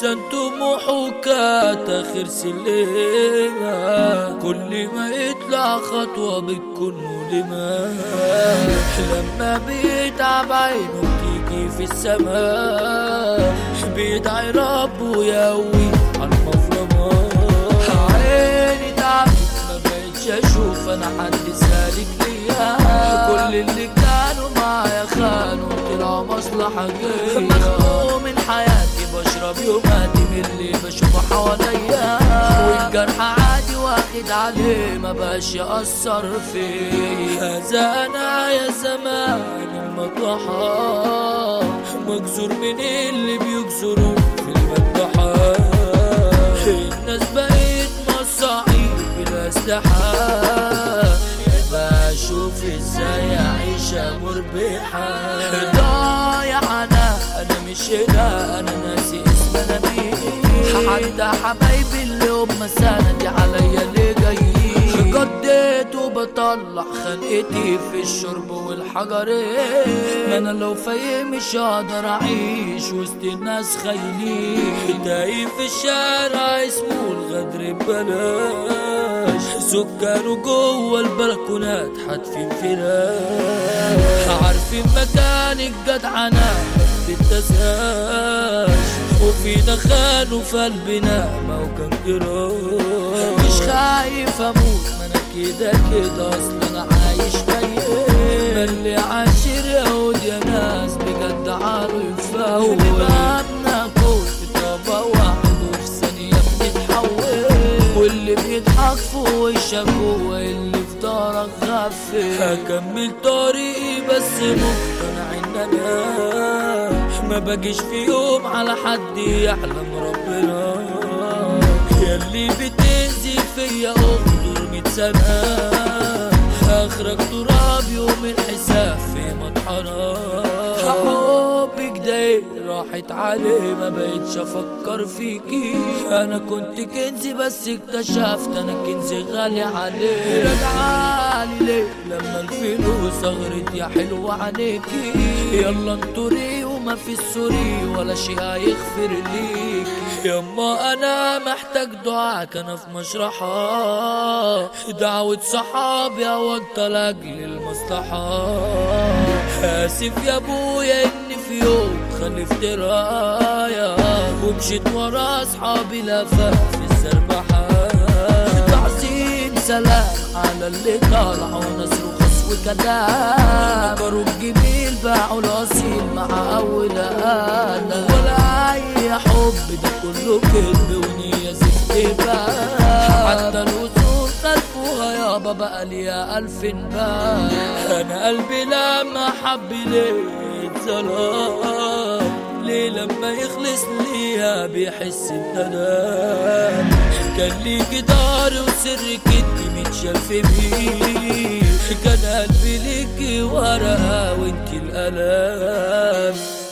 إنسان طموحه كانت آخر سلمة كل ما يطلع خطوة بتكون مؤلمة لما بيتعب عينه بتيجي في السماء بيدعي ربه يقوي على المفرمة عيني تعبت ما بقتش اشوف انا حد سالك ليا كل اللي كانوا معايا خانوا طلعوا مصلحة جاية مخنوق من حياتي بشرب يوماتي من اللي بشوفه حواليا والجرح عادي واخد عليه ما بقاش يأثر فيا هذا انا يا زمان المطرحة مجزور من اللي بيجزروا في المذبحة الناس بقت مصاعيب بلا اسلحة بشوف ازاي اعيش مربحة ضايع انا انا مش هنا انا ناسي اسم انا مين حتى حبايبي اللي هم سندي عليا اللي جايين قضيت وبطلع خنقتي في الشرب والحجرين ما انا لو فايق مش هقدر اعيش وسط الناس خاينين تايه في الشارع اسمه الغدر ببلاش سكانه جوه البلكونات حاتفين فراش عارفين مكان الجدعنة ما بتتسهاش وفينا خانوا في قلبنا ما هو كان جراح مش خايف اموت ما انا كده كده اصلا انا عايش ميت اللي عاشر يهود يا ناس بجد عاروا يفوت بقى كنت طبع واحد وفي ثانية بتتحول واللي بيضحك فوق وشك هو اللي في دارك غفل هكمل طريقي بس مقتنع ان انا ما باجيش في يوم على حد يعلم ربنا ياللي بتنزل فيا اخضر ميت سنة اخرك تراب يوم الحساب في مطحنة حبك ده راحت عليه ما بقتش افكر فيكي انا كنت كنزي بس اكتشفت انا كنزي غالي عليه رجعالي ليه لما الفلوس اغرت يا حلوة عليكي يلا انطري وما في السوري ولا شي هيغفر ليك يما انا محتاج دعاك انا في مشرحة دعوة صحابي اوضت لاجل المصلحة اسف يا ابويا اني في يوم خلفت راية ومشيت ورا اصحابي لفة في الزربحة تعظيم سلام على اللي طلعوا نصر وخس وكلام مكروا الجميل باعوا الاصيل مع اول انا ولا اي حب ده كله كذب ونية زفت بقى حتى الوصول خلفوها يابا بقى ليا ألف باب أنا قلبي لما حب ليه اتظلم ليه لما يخلص ليها بيحس بندم كان لي جدار وسر كدي متشاف بيه كان قلبي ليكي ورقة وانتي الألم